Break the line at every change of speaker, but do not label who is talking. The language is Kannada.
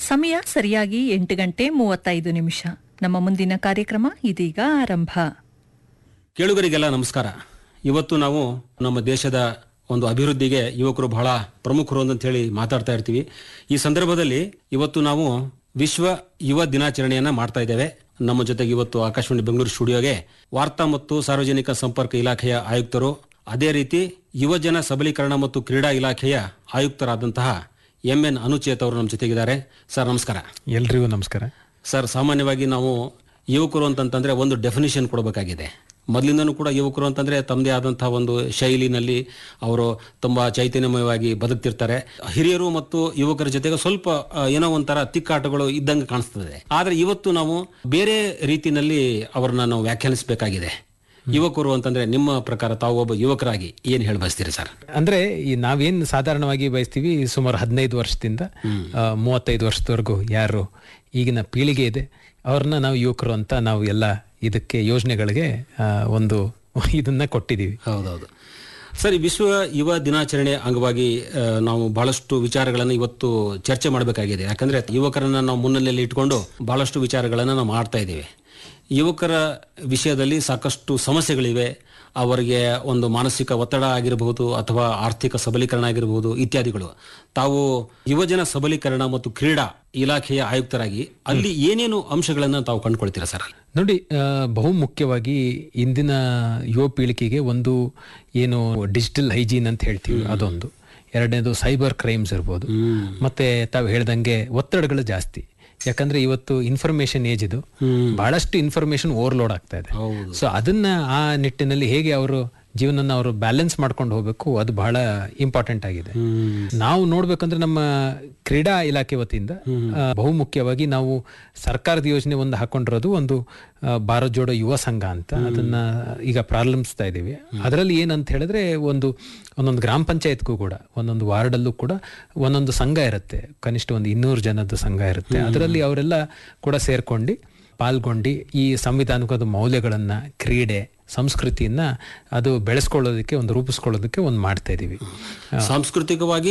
ಸಮಯ ಸರಿಯಾಗಿ ಎಂಟು ಗಂಟೆ ಮೂವತ್ತೈದು ನಿಮಿಷ ನಮ್ಮ ಮುಂದಿನ ಕಾರ್ಯಕ್ರಮ ಇದೀಗ ಆರಂಭ
ಕೇಳುಗರಿಗೆಲ್ಲ ನಮಸ್ಕಾರ ಇವತ್ತು ನಾವು ನಮ್ಮ ದೇಶದ ಒಂದು ಅಭಿವೃದ್ಧಿಗೆ ಯುವಕರು ಬಹಳ ಪ್ರಮುಖರು ಅಂತ ಹೇಳಿ ಮಾತಾಡ್ತಾ ಇರ್ತೀವಿ ಈ ಸಂದರ್ಭದಲ್ಲಿ ಇವತ್ತು ನಾವು ವಿಶ್ವ ಯುವ ದಿನಾಚರಣೆಯನ್ನ ಮಾಡ್ತಾ ಇದ್ದೇವೆ ನಮ್ಮ ಜೊತೆಗೆ ಇವತ್ತು ಆಕಾಶವಾಣಿ ಬೆಂಗಳೂರು ಸ್ಟುಡಿಯೋಗೆ ವಾರ್ತಾ ಮತ್ತು ಸಾರ್ವಜನಿಕ ಸಂಪರ್ಕ ಇಲಾಖೆಯ ಆಯುಕ್ತರು ಅದೇ ರೀತಿ ಯುವಜನ ಸಬಲೀಕರಣ ಮತ್ತು ಕ್ರೀಡಾ ಇಲಾಖೆಯ ಆಯುಕ್ತರಾದಂತಹ ಎಂ ಎನ್ ಅನುಚೇತ್ ಅವರು ನಮ್ಮ ಜೊತೆಗಿದ್ದಾರೆ ಸರ್ ನಮಸ್ಕಾರ
ಎಲ್ರಿಗೂ ನಮಸ್ಕಾರ
ಸರ್ ಸಾಮಾನ್ಯವಾಗಿ ನಾವು ಯುವಕರು ಅಂತಂತಂದ್ರೆ ಒಂದು ಡೆಫಿನಿಷನ್ ಕೊಡಬೇಕಾಗಿದೆ ಮೊದಲಿಂದನೂ ಕೂಡ ಯುವಕರು ಅಂತಂದ್ರೆ ತಮ್ಮದೇ ಆದಂತಹ ಒಂದು ಶೈಲಿನಲ್ಲಿ ಅವರು ತುಂಬಾ ಚೈತನ್ಯಮಯವಾಗಿ ಬದುಕ್ತಿರ್ತಾರೆ ಹಿರಿಯರು ಮತ್ತು ಯುವಕರ ಜೊತೆಗೆ ಸ್ವಲ್ಪ ಆ, ಏನೋ ಒಂಥರ ತಿಕ್ಕಾಟಗಳು ಇದ್ದಂಗೆ ಕಾಣಿಸ್ತದೆ ಆದ್ರೆ ಇವತ್ತು ನಾವು ಬೇರೆ ರೀತಿನಲ್ಲಿ ಅವರನ್ನ ನಾವು ವ್ಯಾಖ್ಯಾನಿಸಬೇಕಾಗಿದೆ ಯುವಕರು ಅಂತಂದ್ರೆ ನಿಮ್ಮ ಪ್ರಕಾರ ತಾವು ಒಬ್ಬ ಯುವಕರಾಗಿ ಏನ್ ಹೇಳಿ ಬಯಸ್ತೀರಿ ಸರ್
ಅಂದ್ರೆ ಈ ನಾವೇನ್ ಸಾಧಾರಣವಾಗಿ ಬಯಸ್ತೀವಿ ಸುಮಾರು ಹದಿನೈದು ವರ್ಷದಿಂದ ಆ, ಮೂವತ್ತೈದು ವರ್ಷದವರೆಗೂ ಯಾರು ಈಗಿನ ಪೀಳಿಗೆ ಇದೆ ಅವ್ರನ್ನ ನಾವು ಯುವಕರು ಅಂತ ನಾವು ಎಲ್ಲ ಇದಕ್ಕೆ ಯೋಜನೆಗಳಿಗೆ ಆ, ಒಂದು ಇದನ್ನ ಕೊಟ್ಟಿದ್ದೀವಿ
ಹೌದೌದು ಸರಿ ವಿಶ್ವ ಯುವ ದಿನಾಚರಣೆ ಅಂಗವಾಗಿ ಆ, ನಾವು ಬಹಳಷ್ಟು ವಿಚಾರಗಳನ್ನು ಇವತ್ತು ಚರ್ಚೆ ಮಾಡಬೇಕಾಗಿದೆ ಯಾಕಂದ್ರೆ ಯುವಕರನ್ನ ನಾವು ಮುನ್ನೆಲೆಯಲ್ಲಿ ಇಟ್ಕೊಂಡು ಬಹಳಷ್ಟು ವಿಚಾರಗಳನ್ನು ನಾವು ಮಾಡ್ತಾ ಇದ್ದೇವೆ ಯುವಕರ ವಿಷಯದಲ್ಲಿ ಸಾಕಷ್ಟು ಸಮಸ್ಯೆಗಳಿವೆ ಅವರಿಗೆ ಒಂದು ಮಾನಸಿಕ ಒತ್ತಡ ಆಗಿರಬಹುದು ಅಥವಾ ಆರ್ಥಿಕ ಸಬಲೀಕರಣ ಆಗಿರಬಹುದು ಇತ್ಯಾದಿಗಳು ತಾವು ಯುವಜನ ಸಬಲೀಕರಣ ಮತ್ತು ಕ್ರೀಡಾ ಇಲಾಖೆಯ ಆಯುಕ್ತರಾಗಿ ಅಲ್ಲಿ ಏನೇನು ಅಂಶಗಳನ್ನು ತಾವು ಕಂಡುಕೊಳ್ತೀರಾ ಸರ್
ನೋಡಿ ಆ, ಬಹು ಮುಖ್ಯವಾಗಿ ಇಂದಿನ ಯುವ ಪೀಳಿಗೆಗೆ ಒಂದು ಏನು ಡಿಜಿಟಲ್ ಹೈಜೀನ್ ಅಂತ ಹೇಳ್ತೀವಿ ಅದೊಂದು ಎರಡನೇದು ಸೈಬರ್ ಕ್ರೈಮ್ಸ್ ಇರ್ಬೋದು ಮತ್ತೆ ತಾವು ಹೇಳ್ದಂಗೆ ಒತ್ತಡಗಳು ಜಾಸ್ತಿ ಯಾಕಂದ್ರೆ ಇವತ್ತು ಇನ್ಫಾರ್ಮೇಶನ್ ಏಜ್ ಇದು ಬಹಳಷ್ಟು ಇನ್ಫಾರ್ಮೇಶನ್ ಓವರ್ಲೋಡ್ ಆಗ್ತಾ ಇದೆ
ಹೌದು
ಸೊ ಅದನ್ನ ಆ ನಿಟ್ಟಿನಲ್ಲಿ ಹೇಗೆ ಅವರು ಜೀವನನ ಅವರು ಬ್ಯಾಲೆನ್ಸ್ ಮಾಡ್ಕೊಂಡು ಹೋಗ್ಬೇಕು ಅದು ಬಹಳ ಇಂಪಾರ್ಟೆಂಟ್ ಆಗಿದೆ ನಾವು ನೋಡ್ಬೇಕಂದ್ರೆ ನಮ್ಮ ಕ್ರೀಡಾ ಇಲಾಖೆ ವತಿಯಿಂದ ಆ, ಬಹು ಮುಖ್ಯವಾಗಿ ನಾವು ಸರ್ಕಾರದ ಯೋಜನೆ ಒಂದು ಹಾಕೊಂಡಿರೋದು ಒಂದು ಆ, ಭಾರತ್ ಜೋಡೋ ಯುವ ಸಂಘ ಅಂತ ಅದನ್ನ ಈಗ ಪ್ರಾರಂಭಿಸ್ತಾ ಇದ್ದೀವಿ ಅದರಲ್ಲಿ ಏನಂತ ಹೇಳಿದ್ರೆ ಒಂದು ಒಂದೊಂದು ಗ್ರಾಮ ಪಂಚಾಯತ್ಗೂ ಕೂಡ ಒಂದೊಂದು ವಾರ್ಡಲ್ಲೂ ಕೂಡ ಒಂದೊಂದು ಸಂಘ ಇರುತ್ತೆ ಕನಿಷ್ಠ ಒಂದು ಇನ್ನೂರು ಜನದ ಸಂಘ ಇರುತ್ತೆ ಅದರಲ್ಲಿ ಅವರೆಲ್ಲ ಕೂಡ ಸೇರ್ಕೊಂಡು ಪಾಲ್ಗೊಂಡು ಈ ಸಂವಿಧಾನಿಕದ ಮೌಲ್ಯಗಳನ್ನ ಕ್ರೀಡೆ ಸಂಸ್ಕೃತಿಯನ್ನ ಅದು ಬೆಳೆಸ್ಕೊಳ್ಳೋದಕ್ಕೆ ಒಂದು ರೂಪಿಸ್ಕೊಳ್ಳೋದಕ್ಕೆ ಒಂದು ಮಾಡ್ತಾ ಇದೀವಿ
ಸಾಂಸ್ಕೃತಿಕವಾಗಿ